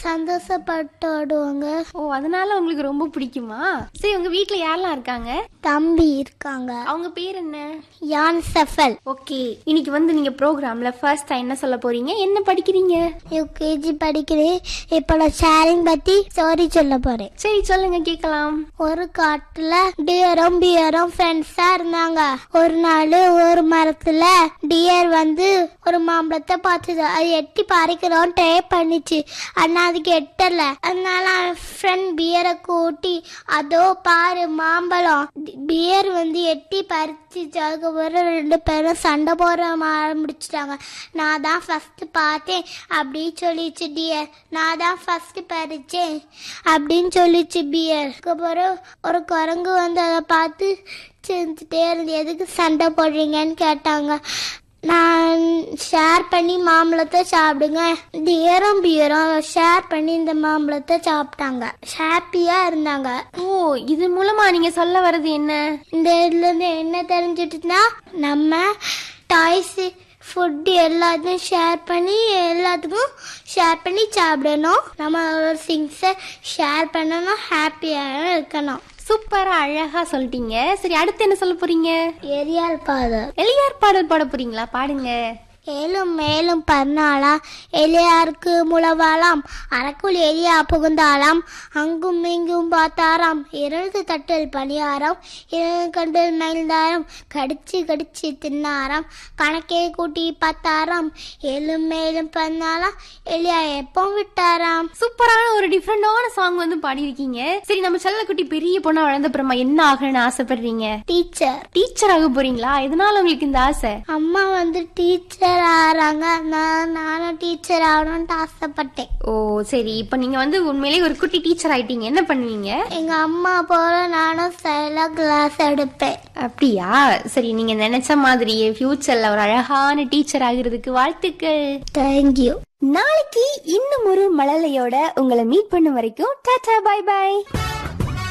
சந்தோஷப்பட்டு ஆடுவாங்க ஓ அதனால உங்களுக்கு ரொம்ப பிடிக்குமா சரி உங்க வீட்ல யாரெல்லாம் இருக்காங்க தம்பி இருக்காங்க அவங்க பேர் என்ன யான் செஃபல் ஓகே இன்னைக்கு வந்து நீங்க ப்ரோக்ராம்ல ஃபர்ஸ்ட் என்ன சொல்ல போறீங்க என்ன படிக்கிறீங்க யூகேஜி படிக்கிறேன் இப்போ நான் ஷேரிங் பத்தி ஸ்டோரி சொல்ல போறேன் சரி சொல்லுங்க கேட்கலாம் ஒரு காட்டுல டியரும் பியரும் ஃப்ரெண்ட்ஸா இருந்தாங்க ஒரு நாள் ஒரு மரத்துல டியர் வந்து ஒரு மாம்பழத்தை பார்த்தது அது எட்டி பறிக்கிறோம் ட்ரை பண்ணிச்சு ஆனா அதுக்கு எட்டல அதனால ஃப்ரெண்ட் பியரை கூட்டி அதோ பாரு மாம்பழம் பியர் வந்து எட்டி பறிச்சிச்சு அதுக்கப்புறம் ரெண்டு பேரும் சண்டை போட ஆரம்பிச்சிட்டாங்க நான் தான் ஃபர்ஸ்ட் பார்த்தேன் அப்படி சொல்லிச்சு டியர் நான் தான் ஃபர்ஸ்ட் பறிச்சேன் அப்படின்னு சொல்லிச்சு பியர் அதுக்கப்புறம் ஒரு குரங்கு வந்து அதை பார்த்து செஞ்சுட்டே இருந்து எதுக்கு சண்டை போடுறீங்கன்னு கேட்டாங்க நான் ஷேர் பண்ணி மாம்பழத்தை சாப்பிடுங்க டியரும் பியரும் ஷேர் பண்ணி இந்த மாம்பழத்தை சாப்பிட்டாங்க ஹாப்பியா இருந்தாங்க ஓ இது மூலமா நீங்க சொல்ல வர்றது என்ன இந்த இதுல இருந்து என்ன தெரிஞ்சிட்டுனா நம்ம டாய்ஸ் ஃபுட் எல்லாத்தையும் ஷேர் பண்ணி எல்லாத்துக்கும் ஷேர் பண்ணி சாப்பிடணும் நம்ம ஒரு திங்ஸை ஷேர் பண்ணணும் ஹாப்பியாக இருக்கணும் சூப்பரா அழகா சொல்லிட்டீங்க சரி அடுத்து என்ன சொல்ல போறீங்க எரியால் பாதர் எளியார் பாடல் பாட போறீங்களா பாடுங்க ஏலும் மேலும் பன்னாளாம் எலியாருக்கு முழவாளாம் அறக்குள் எலியா புகுந்தாளாம் அங்கும் இங்கும் பார்த்தாராம் இரண்டு தட்டில் பணியாரம் இரண்டு கண்டில் மகிழ்ந்தாராம் கடிச்சு கடிச்சு தின்னாராம் கணக்கே கூட்டி பார்த்தாராம் ஏலும் மேலும் பன்னாளாம் எலியா எப்போ விட்டாராம் சூப்பரான ஒரு டிஃப்ரெண்டான சாங் வந்து பாடியிருக்கீங்க சரி நம்ம செல்லக்குட்டி பெரிய பொண்ணா வளர்ந்த அப்புறமா என்ன ஆகணும்னு ஆசைப்படுறீங்க டீச்சர் டீச்சர் ஆக போறீங்களா எதனால உங்களுக்கு இந்த ஆசை அம்மா வந்து டீச்சர் ஆறாங்க நான் நானும் டீச்சர் ஆகணும்னு ஆசைப்பட்டேன் ஓ சரி இப்போ நீங்க வந்து உண்மையிலேயே ஒரு குட்டி டீச்சர் ஆயிட்டீங்க என்ன பண்ணுவீங்க எங்க அம்மா போல நானும் சைலா கிளாஸ் எடுப்பேன் அப்படியா சரி நீங்க நினைச்ச மாதிரியே ஃபியூச்சர்ல ஒரு அழகான டீச்சர் ஆகிறதுக்கு வாழ்த்துக்கள் தேங்க்யூ நாளைக்கு இன்னும் ஒரு மழலையோட உங்களை மீட் பண்ணும் வரைக்கும் டாடா பை பை